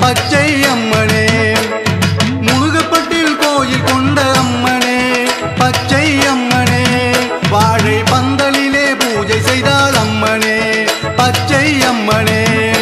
பச்சை அம்மனே முருகப்பட்டில் கோயில் கொண்ட அம்மனே பச்சை அம்மனே வாழை பந்தலிலே பூஜை செய்தாள் அம்மனே பச்சை அம்மனே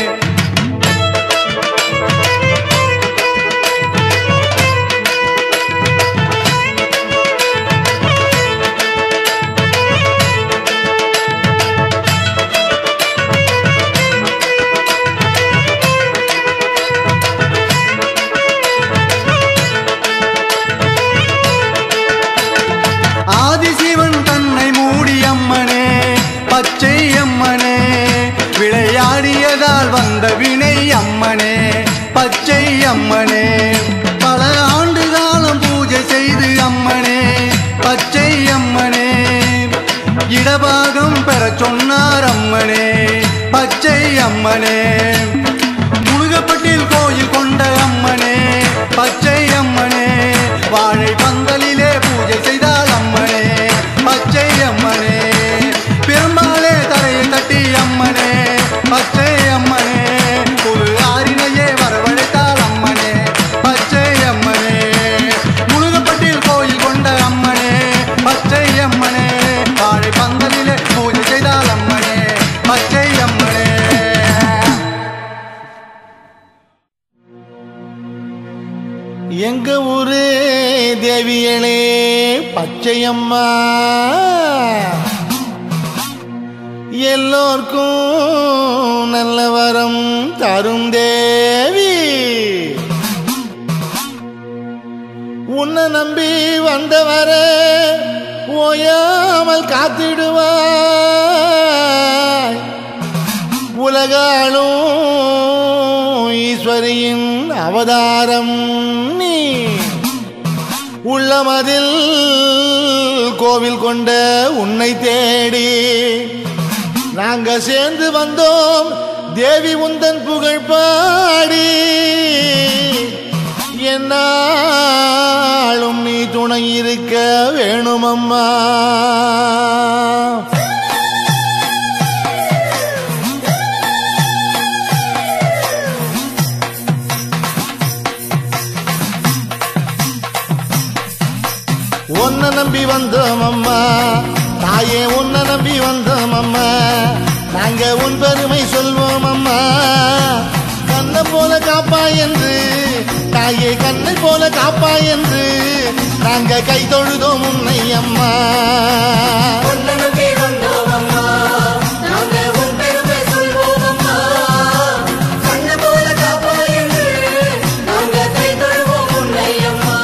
ஆதிசிவன் தன்னை மூடி அம்மனே பச்சை அம்மனே விளையாடியதால் வந்த வினை அம்மனே பச்சை அம்மனே பல ஆண்டு காலம் பூஜை செய்து அம்மனே பச்சை அம்மனே இடபாகம் பெறச் சொன்னார் அம்மனே பச்சை அம்மனே முருகப்பட்டில் கோயில் கொண்ட அம்மனே பச்சை அம்மனே வாழை பந்தலிலே பூஜை செய்தால் அம்மனே பச்சை அம்மனே பெரும்பாலே தரையை தட்டி அம்மனே பச்சை அம்மனே ஒரு ஆறினையே வரவழைத்தாள் அம்மனே பச்சை அம்மனே முருகப்பட்டில் கோயில் கொண்ட அம்மனே பச்சை அம்மனே வாழை பந்தலிலே பூஜை செய்தால் அம்மனே பச்சை அம்மனே எங்க ஊரு தேவியனே பச்சையம்மா எல்லோர்க்கும் நல்ல வரம் தரும் தேவி உன்னை நம்பி வந்தவர ஓயாமல் காத்திடுவாய் உலகாளும் ஈஸ்வரியின் அவதாரம் நீ உள்ளமதில் கோவில் கொண்ட உன்னை தேடி நாங்க சேர்ந்து வந்தோம் தேவி உந்தன் புகழ் பாடி என்னாலும் நீ துணை இருக்க வேணுமம்மா உன்னை நம்பி வந்தோம் அம்மா தாயே உன்னை நம்பி வந்தோம் அம்மா நாங்க உன் பெருமை சொல்வோம் அம்மா கண்ணை போல காப்பா என்று தாயே கண்ணை போல காப்பா என்று நாங்க கை தொழுதோம் உன்னை அம்மா பொன்னனுக்கே வந்தோம் அம்மா நாங்க உன் பெருமை சொல்வோம் அம்மா கண்ண போல காப்பா என்று நாங்க கை தொழுவோம் உன்னை அம்மா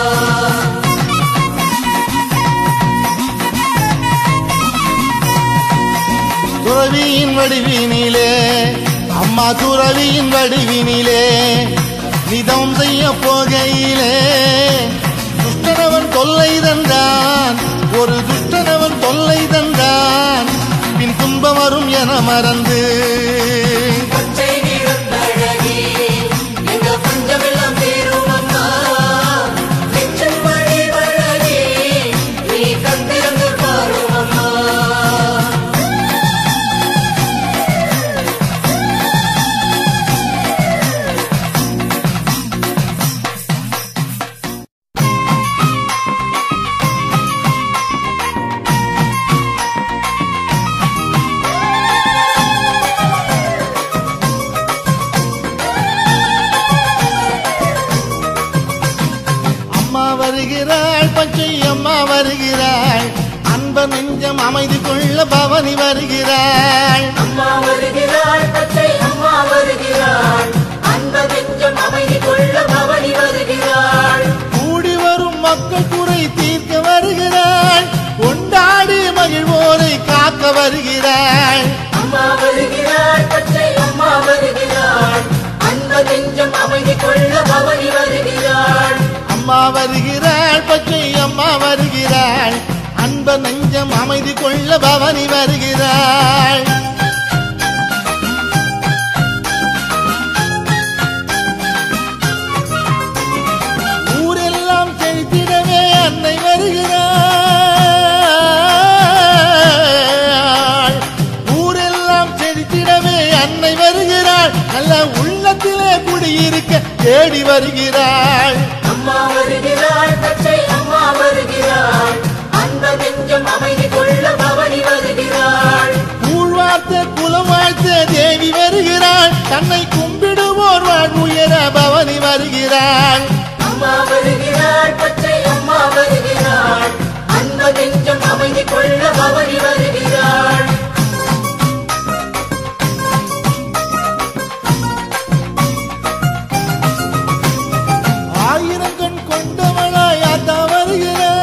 துறவியின் வடிவினிலே அம்மா துறவியின் வடிவினிலே நிதம் செய்ய போகையிலே துஷ்டனவன் தொல்லை தந்தான் ஒரு துஷ்டனவன் தொல்லை தந்தான் பின் துன்பம் வரும் என மறந்து பச்சை நிறத்தழகி எங்க பஞ்சமெல்லாம் தீரும் அம்மா நிச்சம் மழை வழகி நீ கந்திருந்து பாரும் அம்மா அம்மா வருகிறாள் பச்சை அம்மா வருகிறாள் அன்ப நெஞ்சம் அமைதி கொள்ள பவனி வருகிறாள் அம்மா வருகிறாள் பச்சை அம்மா வருகிறாள் அன்ப நெஞ்சம் அமைதி கொள்ள பவனி வருகிறாள் கூடி வரும் மக்கள் குறை தீர்க்க வருகிறாள் கொண்டாடி மகிழ்வோரை காக்க வருகிறாள் அம்மா வருகிறாள் பச்சை அம்மா வருகிறாள் அன்ப நெஞ்சம் அமைதி கொள்ள பவனி வருகிறாள் அம்மா வருகிறாள் பச்சை அம்மா வருகிறாள் அன்ப நெஞ்சம் அமைதி கொள்ள பவனி வருகிறாள் ஊரெல்லாம் செழித்திடவே அன்னை வருகிறாள் ஊரெல்லாம் செழித்திடவே அன்னை வருகிறாள் நல்ல உள்ளத்திலே குடி குடியிருக்க தேடி வருகிறாள் அம்மா வருகிறாள் பச்சை அம்மா வருகிறாள் அந்த நெஞ்சம் அமைதி கொள்ள பவனி வருகிறாள் ஊழ் வார்த்த குலம் வாழ்த்த தேவி வருகிறாள் தன்னை கும்பிடுவோர் வாழ்வுயர பவனி வருகிறாள் அம்மா வருகிறாள் பச்சை அம்மா வருகிறாள் அந்த நெஞ்சம் அமைதி கொள்ள பவனி வருகிறாள் ஆயிரம் கண் கொண்டவளாய் ஆத்தா வருகிறாள்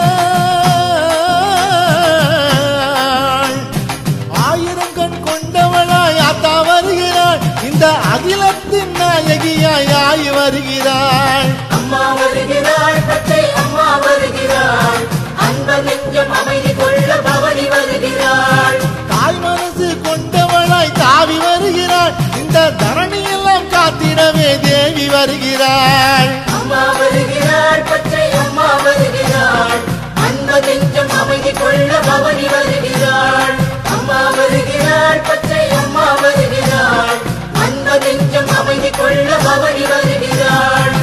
ஆயிரம் கண் கொண்டவளாய் ஆத்தா வருகிறாள் இந்த அகிலத்தின் நாயகியாய் ஆய் வருகிறாள் அம்மா வருகிறாள் பச்சை அம்மா வருகிறாள் அந்த நெஞ்சம் அமைதி கொள்ள பவனி வருகிறாள் தாய் மனசு கொண்டவளாய் தாவி வருகிறாள் இந்த தரணியெல்லாம் காத்திடவே தேவி வருகிறாள் அம்மா வருகிறாள் பச்சை அம்மா வருகிறாள் அந்த நெஞ்சம் அமைதி கொள்ள பவனி வருகிறாள் அம்மா வருகிறாள் பச்சை அம்மா வருகிறாள் அந்த நெஞ்சம் அமைதி கொள்ள பவனி வருகிறாள்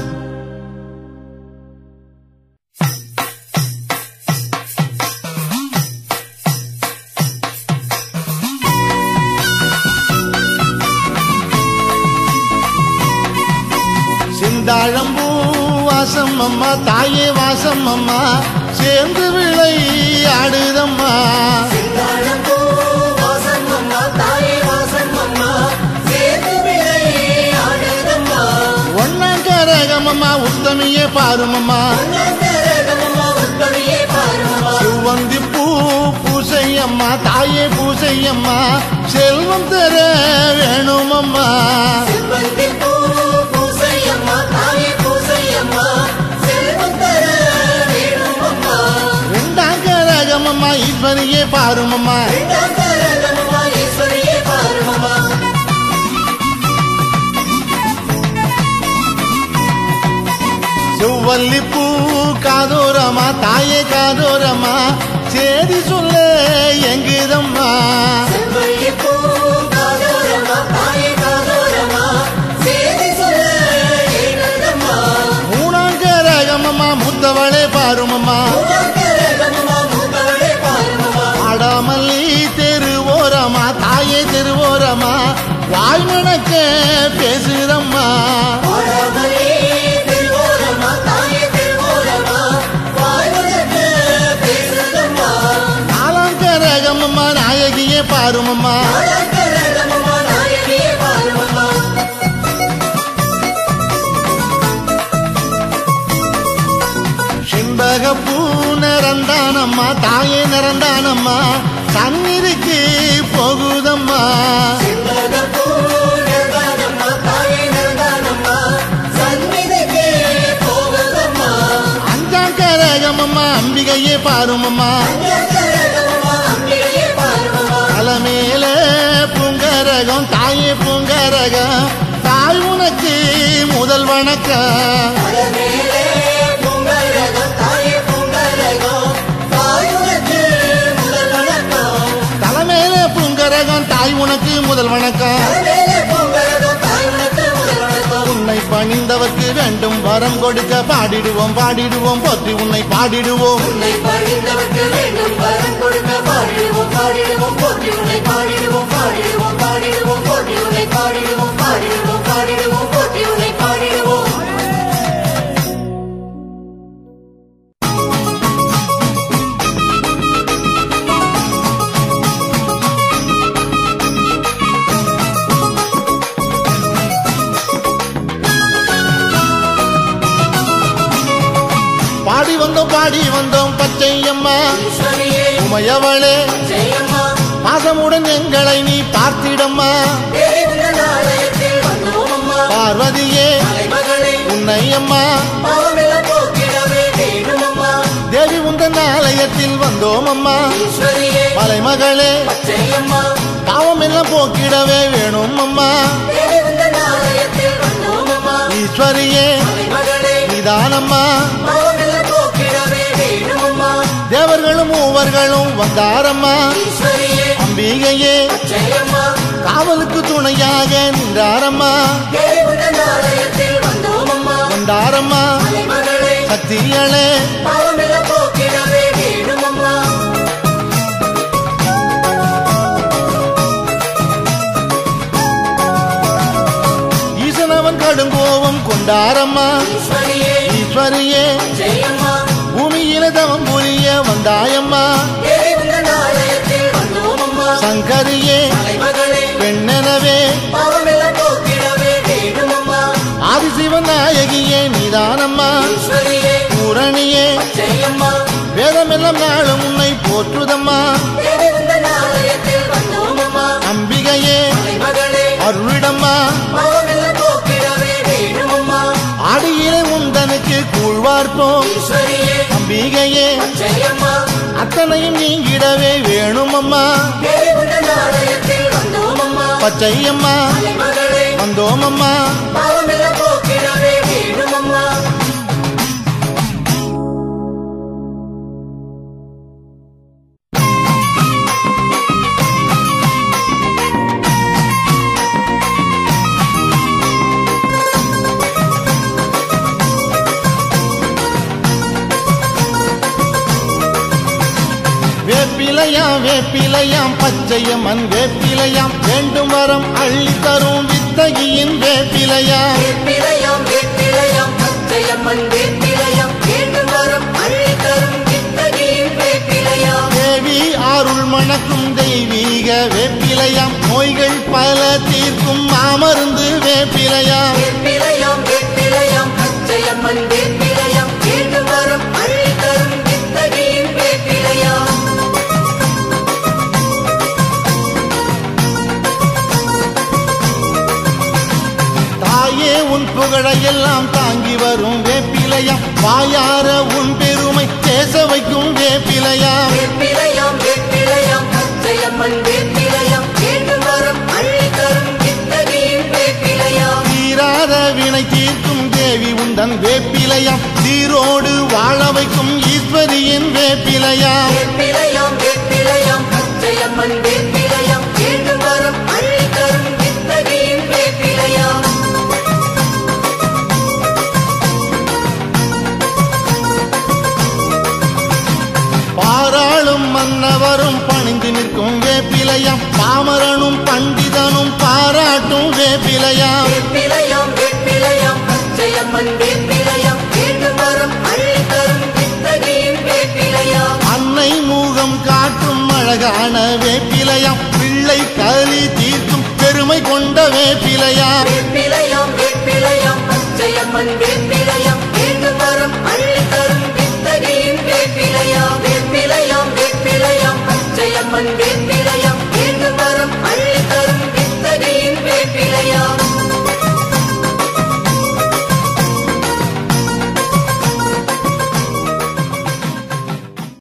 சிந்தாழம்பூ வாசம் அம்மா தாயே வாசம் அம்மா சேர்ந்து விளை ஆடுதம்மா தாழம்பூ வாசம் அம்மா தாயே வாசம் அம்மா சேர்ந்து விளை ஆடுதம்மா ஒன்னாங்கரகமம்மா உத்தமியே பாருமம்மா அம்மா உத்தமையே பாருமா சிவந்தி பூ பூசை அம்மா தாயே பூசை அம்மா செல்வம் தர வேணுமம்மா செவ்வந்தி பூ பூசையம்மா தாயே பூசையம்மா செல்வம் தர வேணும் அம்மா ரெண்டாங்கரகமம்மா ஈஸ்வரியே பாருமம்மா இரண்டாம் தரகம்மா ஈஸ்வரியே பாருமம்மா செவ்வல்லி பூ காதோரமா தாயே காதோரமா சேதி சொல்ல எங்குதம்மா செவ்வந்தி பூ காதோரமா தாயே காதோரமா சேதி சொல்ல ஏனம்மா மூணாங்கரகமம்மா முத்தவளே பாருமம்மா இரண்டாம் தரகம்மா மூத்தவளே பாருமம்மா ஆடாமல்லி தெருவோரமா தாயே தெருவோரமா வாய் மணக்க பேசுறம்மா பாடாமலே திருவோரமா தாயே திருவோரமா வாழ்வதற்கு பேசுதம்மா நாலாங்கரகமம்மா நாயகியே பாருமம்மா நாடகரகமம்மா நாயகியே பாருமம்மா செண்பக பூ நிறந்தானம்மா தாயே நிறந்தானம்மா சந்நிதிக்கு போகுதம்மா செண்பகப்பூ நிறந்தானம்மா, தாயே நிறந்தானம்மா, சந்நிதிக்கே போகுதம்மா. அஞ்சாங்கரகமம்மா அம்பிகையே பாருமம்மா அங்கரகமம்மா, அம்பிகையே பாருமம்மா. தலைமையில பூங்கரகம் தாயே பூங்கரகம் தாய் உனக்கு முதல் வணக்கம் தலைமேலே பூங்கரகம், தாயே பூங்கரகம், தாயுனக்கு முதல் வணக்கம். தலைமையில பூங்கரகம் தாய் உனக்கு முதல் வணக்கம் தலைமேலே பூங்கரகம், தாயுனக்கு முதல் வணக்கம். உன்னை பணிந்தவர்க்கு வேண்டும் வரம் கொடுக்க பாடிடுவோம் பாடிடுவோம் போற்றி உன்னை பாடிடுவோம் உன்னை பணிந்தவர்க்கு வேண்டும் வரம் கொடுக்க பாடிடுவோம் பாடிடுவோம் போற்றி உன்னை பாடிடுவோம் பாடிடுவோம் பாடிடுவோம் போற்றி உன்னை பாடிடுவோம் பாடிடுவோம் பாடிடுவோம் போற்றி உன்னை பாடிடுவோம் பாடி வந்தோம் பாடி வந்தோம் பச்சையம்மா ஈஸ்வரியே உமையவளே ஜெயம்மா பாசமுடன் எங்களை நீ பார்த்திடம்மா தேவி உங்கள் ஆலயத்தில் வந்தோம் அம்மா பார்வதியே மலைமகளே உன்னை அம்மா பாவமெல்லாம் போக்கிடவே வேணும் அம்மா தேவி உந்தன் ஆலயத்தில் வந்தோம் அம்மா ஈஸ்வரியே மலைமகளே ஜெயம்மா பாவம் எல்லாம் போக்கிடவே வேணும் அம்மா தேவி உங்கள் ஆலயத்தில் வந்தோம் அம்மா ஈஸ்வரியே மலைமகளே நிதானம்மா பாவமெல்லாம் போக்கிடவே வேணும் அம்மா தேவர்களும் மூவர்களும் வந்தாரம்மா ஈஸ்வரியே அம்பிகையே ஜெயம்மா காவலுக்கு துணையாக நின்றாரம்மா தேவி உங்கள் ஆலயத்தில் சக்திகளே பாவமில்ல போக்கிடவே வேணும் அம்மா ஈசனவன் கடுங்கோபம் கொண்டாரம்மா ஈஸ்வரியே ஈஸ்வரியே ஜெயம்மா பூமியில தவம் புரிய வந்தாயம்மா தேவி உங்கள் ஆலயத்தில் வந்தோம் அம்மா சங்கரியே தலைமகளே பெண்ணெனவே பாவமில்ல போக்கிடவே வேணும் அம்மா ஆதிசிவன் நாயகியே நிதானம்மா ஈஸ்வரியே பூரணியே ஜெயம்மா வேதமெல்லாம் நாளும் உன்னை போற்றுதம்மா தேவி உங்கள் ஆலயத்தில் வந்தோம் அம்மா அம்பிகையே தலைமகளே அருளிடம்மா பாவமில்ல போக்கிடவே வேணும் அம்மா ஆடியிலே உந்தனுக்கு கூழ்வார்ப்போம் ஈஸ்வரியே அம்பிகையே ஜெயம்மா அத்தனையும் நீங்கிடவே வேணுமம்மா தேவி உங்கள் ஆலயத்தில் வந்தோம் அம்மா பச்சையம்மா தலைமகளே வந்தோமம்மா பாவமில்ல போக்கிடவே வேணும் அம்மா வேப்பிலையாம் வேப்பிலையாம் பச்சையம்மன் வேப்பிலையாம் வேண்டும் வரம் அள்ளி தரும் வித்தகியின் வேப்பிலையாம் வேப்பிலையாம் வேப்பிலையாம் பச்சையம்மன் வேப்பிலையாம் வேண்டும் வரம் அள்ளி தரும் வித்தகியின் வேப்பிலையாம் தேவி ஆருள் மணக்கும் தெய்வீக வேப்பிலையாம் நோய்கள் பல தீர்க்கும் மாமருந்து வேப்பிலையாம் வேப்பிலையாம் வேப்பிலையாம் பச்சையம்மன் வேப்பிலையாம் வேண்டும் வரம் அள்ளி தரும் வித்தகியின் வேப்பிலையாம் தாயே உன் புகழையெல்லாம் தாங்கி வரும் வேப்பிலையாம் வாயார உன் பெருமை பேச வைக்கும் வேப்பிலையாம் வேப்பிலையாம் வேப்பிலையாம் பச்சையம்மன் வேப்பிலையாம் வேண்டும் வரம் அள்ளி தரும் வித்தகியின் வேப்பிலையாம் தீராத வினை தீர்க்கும் தேவி உந்தன் வேப்பிலையாம் தீரோடு வாழ வைக்கும் ஈஸ்வரியின் வேப்பிலையாம் வேப்பிலையாம் வேப்பிலையாம் பச்சையம்மன் வேப்பிலையாம் வேண்டும் வரம் அள்ளி தரும் வித்தகியின் வேப்பிலையாம் பாராளும் மன்னவரும் பணிந்து நிற்கும் வேப்பிலையாம் பாமரனும் பண்டிதனும் பாராட்டும் வேப்பிலையாம் வேப்பிலையாம் வேப்பிலையாம் பச்சையம்மன் வேப்பிலையாம் வேண்டும் வரம் அள்ளி தரும் வித்தகியின் வேப்பிலையாம் அன்னை மூகம் காட்டும் அழகான வேப்பிலையாம் பிள்ளை கலி தீர்க்கும் பெருமை கொண்ட வேப்பிலையாம் வேப்பிலையாம்